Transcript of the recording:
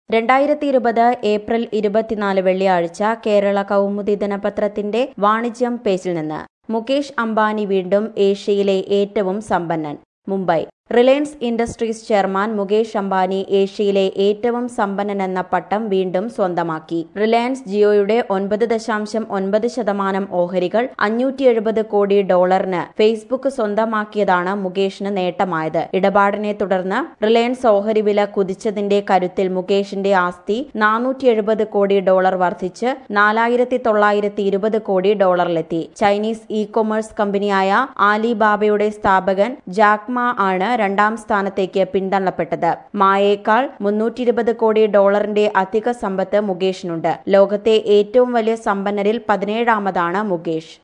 രണ്ടായിരത്തി ഇരുപത് ഏപ്രിൽ ഇരുപത്തിനാല് വെള്ളിയാഴ്ച കേരള കൗമുദി ദിനപത്രത്തിന്റെ വാണിജ്യം പേജിൽ നിന്ന് മുകേഷ് അംബാനി വീണ്ടും ഏഷ്യയിലെ ഏറ്റവും സമ്പന്നൻ Mumbai Reliance Industries chairman Mukesh Ambani ഏഷ്യയിലെ ഏറ്റവും സമ്പന്നനെന്ന പട്ടം വീണ്ടും സ്വന്തമാക്കി റിലയൻസ് ജിയോയുടെ ഒൻപത് ദശാംശം ഒൻപത് ശതമാനം ഓഹരികൾ അഞ്ഞൂറ്റി എഴുപത് കോടി ഡോളറിന് ഫേസ്ബുക്ക് സ്വന്തമാക്കിയതാണ് മുകേഷിന് നേട്ടമായത് ഇടപാടിനെ തുടർന്ന് റിലയൻസ് ഓഹരി വില കുതിച്ചതിന്റെ കരുത്തിൽ മുകേഷിന്റെ ആസ്തി നാനൂറ്റി എഴുപത് കോടി ഡോളർ വർദ്ധിച്ച് നാലായിരത്തി തൊള്ളായിരത്തി ഇരുപത് കോടി ഡോളറിലെത്തി ചൈനീസ് ഇ കൊമേഴ്സ് കമ്പനിയായ ആലിബാബയുടെ സ്ഥാപകൻ ജാക്മ ആണ് രണ്ടാം സ്ഥാനത്തേക്ക് പിന്തള്ളപ്പെട്ടത് മായേക്കാൾ മുന്നൂറ്റി ഇരുപത് കോടി ഡോളറിന്റെ അധിക സമ്പത്ത് മുകേഷിനുണ്ട് ലോകത്തെ ഏറ്റവും വലിയ സമ്പന്നരിൽ പതിനേഴാമതാണ് മുകേഷ്